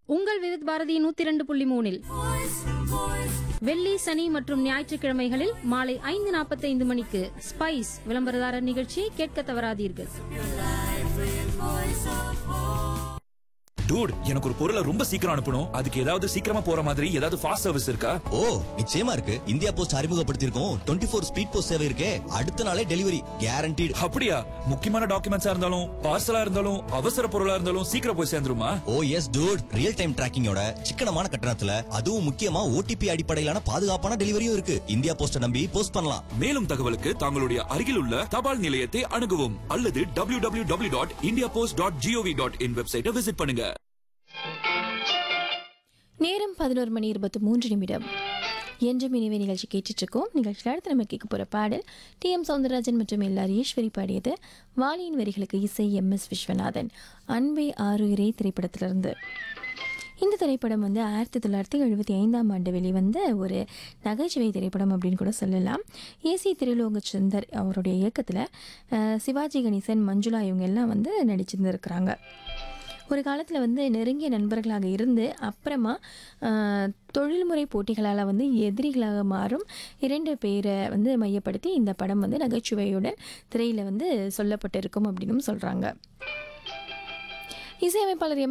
உங்கள் விவித் பாரதி நூத்தி இரண்டு புள்ளி மூணில் வெள்ளி சனி மற்றும் ஞாயிற்றுக்கிழமைகளில் மாலை ஐந்து நாற்பத்தைந்து மணிக்கு ஸ்பைஸ் விளம்பரதாரர் நிகழ்ச்சியை கேட்க தவறாதீர்கள் டூட் எனக்கு ஒரு பொருளை ரொம்ப சீக்கிரம் அனுப்பணும் அதுக்கு ஏதாவது சீக்கிரமா போற மாதிரி ஏதாவது ஃபாஸ்ட் சர்வீஸ் இருக்கா ஓ நிச்சயமா இருக்கு இந்தியா போஸ்ட் அறிமுகப்படுத்தியிருக்கோம் டுவெண்ட்டி ஃபோர் ஸ்பீட் போஸ்ட் சேவை இருக்கே அடுத்த நாளே டெலிவரி கேரண்டீடு அப்படியா முக்கியமான டாக்குமெண்ட்ஸா இருந்தாலும் பார்சலா இருந்தாலும் அவசர பொருளா இருந்தாலும் சீக்கிரம் போய் சேர்ந்துருமா oh yes dude real time டிராக்கிங்கோட சிக்கனமான கட்டணத்துல அதுவும் முக்கியமா ஓடிபி அடிப்படையிலான பாதுகாப்பான டெலிவரியும் இருக்கு இந்தியா போஸ்ட நம்பி போஸ்ட் பண்ணலாம் மேலும் தகவலுக்கு தங்களுடைய அருகில் உள்ள தபால் நிலையத்தை அணுகவும் அல்லது W W W dot India post dot GOV dot in வெப்சைட்டை விசிட் பண்ணுங்க நேரம் பதினோரு மணி இருபத்தி மூன்று நிமிடம் என்றும் இனிவே நிகழ்ச்சி கேட்டுட்டு இருக்கோம் நிகழ்ச்சியில் அடுத்து நம்ம கேட்க போகிற பாடல் டி எம் சவுந்தரராஜன் மற்றும் எல்ஆர் ஈஸ்வரி பாடியது வாலியின் வரிகளுக்கு இசை எம் எஸ் விஸ்வநாதன் அன்பே ஆறுயிரே திரைப்படத்திலிருந்து இந்த திரைப்படம் வந்து ஆயிரத்தி தொள்ளாயிரத்தி எழுபத்தி ஐந்தாம் ஆண்டு வெளிவந்த ஒரு நகைச்சுவை திரைப்படம் அப்படின்னு கூட சொல்லலாம் ஏசி திருலோக சுந்தர் அவருடைய இயக்கத்தில் சிவாஜி கணேசன் மஞ்சுளா இவங்க எல்லாம் வந்து நடிச்சிருந்துருக்கிறாங்க ஒரு காலத்தில் வந்து நெருங்கிய நண்பர்களாக இருந்து அப்புறமா ஆஹ், தொழில்முறை போட்டிகளால் வந்து எதிரிகளாக மாறும் இரண்டு பேரை வந்து மையப்படுத்தி இந்த படம் வந்து நகைச்சுவையுடன் திரையில் வந்து சொல்லப்பட்டிருக்கும் அப்படின்னும் சொல்கிறாங்க இசையமைப்பாளர் எம்